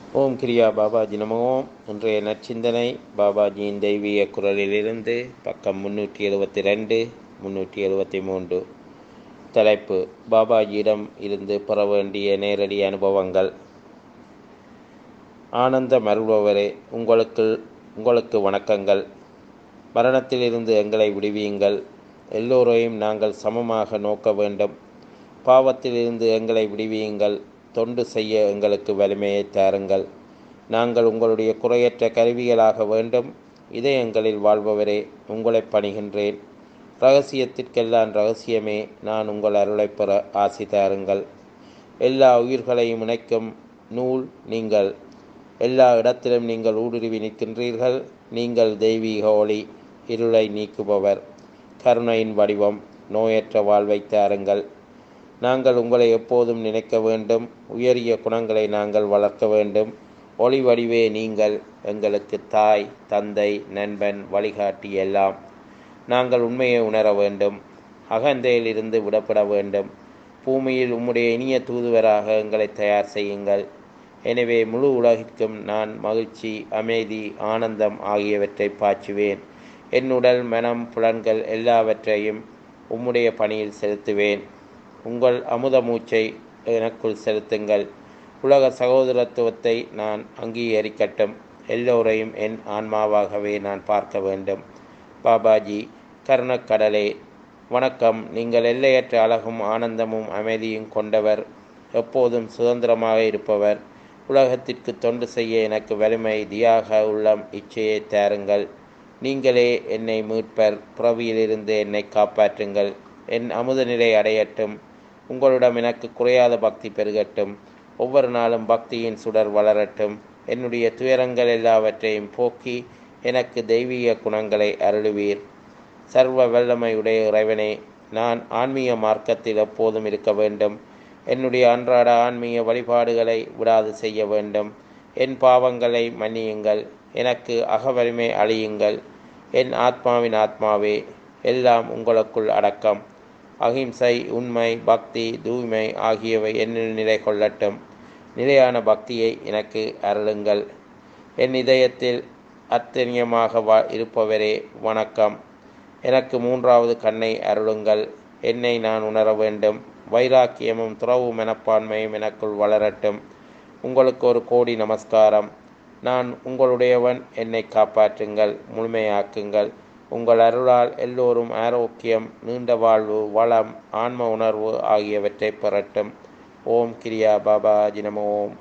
ஓம் கிரியா பாபாஜி நமோ இன்றைய நற்சிந்தனை பாபாஜியின் தெய்வீக குரலிலிருந்து பக்கம் முன்னூற்றி எழுபத்தி ரெண்டு முன்னூற்றி எழுபத்தி மூன்று தலைப்பு பாபாஜியிடம் இருந்து பெற வேண்டிய நேரடி அனுபவங்கள் ஆனந்த மருள்பவரே உங்களுக்கு உங்களுக்கு வணக்கங்கள் மரணத்திலிருந்து எங்களை விடுவியுங்கள் எல்லோரையும் நாங்கள் சமமாக நோக்க வேண்டும் பாவத்திலிருந்து எங்களை விடுவியுங்கள் தொண்டு செய்ய எங்களுக்கு வலிமையை தாருங்கள் நாங்கள் உங்களுடைய குறையற்ற கருவிகளாக வேண்டும் இதயங்களில் வாழ்பவரே உங்களை பணிகின்றேன் ரகசியத்திற்கெல்லாம் ரகசியமே நான் உங்கள் அருளைப் பெற ஆசி தாருங்கள் எல்லா உயிர்களையும் இணைக்கும் நூல் நீங்கள் எல்லா இடத்திலும் நீங்கள் ஊடுருவி நிற்கின்றீர்கள் நீங்கள் தெய்வீக ஒளி இருளை நீக்குபவர் கருணையின் வடிவம் நோயற்ற வாழ்வை தாருங்கள் நாங்கள் உங்களை எப்போதும் நினைக்க வேண்டும் உயரிய குணங்களை நாங்கள் வளர்க்க வேண்டும் ஒளி வடிவே நீங்கள் எங்களுக்கு தாய் தந்தை நண்பன் வழிகாட்டி எல்லாம் நாங்கள் உண்மையை உணர வேண்டும் அகந்தையிலிருந்து விடப்பட வேண்டும் பூமியில் உம்முடைய இனிய தூதுவராக எங்களை தயார் செய்யுங்கள் எனவே முழு உலகிற்கும் நான் மகிழ்ச்சி அமைதி ஆனந்தம் ஆகியவற்றை பாய்ச்சுவேன் என் உடல் மனம் புலன்கள் எல்லாவற்றையும் உம்முடைய பணியில் செலுத்துவேன் உங்கள் அமுத மூச்சை எனக்குள் செலுத்துங்கள் உலக சகோதரத்துவத்தை நான் அங்கீகரிக்கட்டும் எல்லோரையும் என் ஆன்மாவாகவே நான் பார்க்க வேண்டும் பாபாஜி கருணக்கடலே வணக்கம் நீங்கள் எல்லையற்ற அழகும் ஆனந்தமும் அமைதியும் கொண்டவர் எப்போதும் சுதந்திரமாக இருப்பவர் உலகத்திற்கு தொண்டு செய்ய எனக்கு வலிமை தியாக உள்ளம் இச்சையை தாருங்கள் நீங்களே என்னை மீட்பர் புறவியிலிருந்து என்னை காப்பாற்றுங்கள் என் அமுத நிலை அடையட்டும் உங்களிடம் எனக்கு குறையாத பக்தி பெருகட்டும் ஒவ்வொரு நாளும் பக்தியின் சுடர் வளரட்டும் என்னுடைய துயரங்கள் எல்லாவற்றையும் போக்கி எனக்கு தெய்வீக குணங்களை அருளுவீர் சர்வ வல்லமையுடைய இறைவனே நான் ஆன்மீக மார்க்கத்தில் எப்போதும் இருக்க வேண்டும் என்னுடைய அன்றாட ஆன்மீக வழிபாடுகளை விடாது செய்ய வேண்டும் என் பாவங்களை மன்னியுங்கள் எனக்கு அகவலிமை அழியுங்கள் என் ஆத்மாவின் ஆத்மாவே எல்லாம் உங்களுக்குள் அடக்கம் அகிம்சை உண்மை பக்தி தூய்மை ஆகியவை என்னில் நிலை கொள்ளட்டும் நிலையான பக்தியை எனக்கு அருளுங்கள் என் இதயத்தில் அத்தனியமாக வா இருப்பவரே வணக்கம் எனக்கு மூன்றாவது கண்ணை அருளுங்கள் என்னை நான் உணர வேண்டும் வைராக்கியமும் துறவு மனப்பான்மையும் எனக்குள் வளரட்டும் உங்களுக்கு ஒரு கோடி நமஸ்காரம் நான் உங்களுடையவன் என்னை காப்பாற்றுங்கள் முழுமையாக்குங்கள் உங்கள் அருளால் எல்லோரும் ஆரோக்கியம் நீண்ட வாழ்வு வளம் ஆன்ம உணர்வு ஆகியவற்றை பெறட்டும் ஓம் கிரியா பாபா ஜினம ஓம்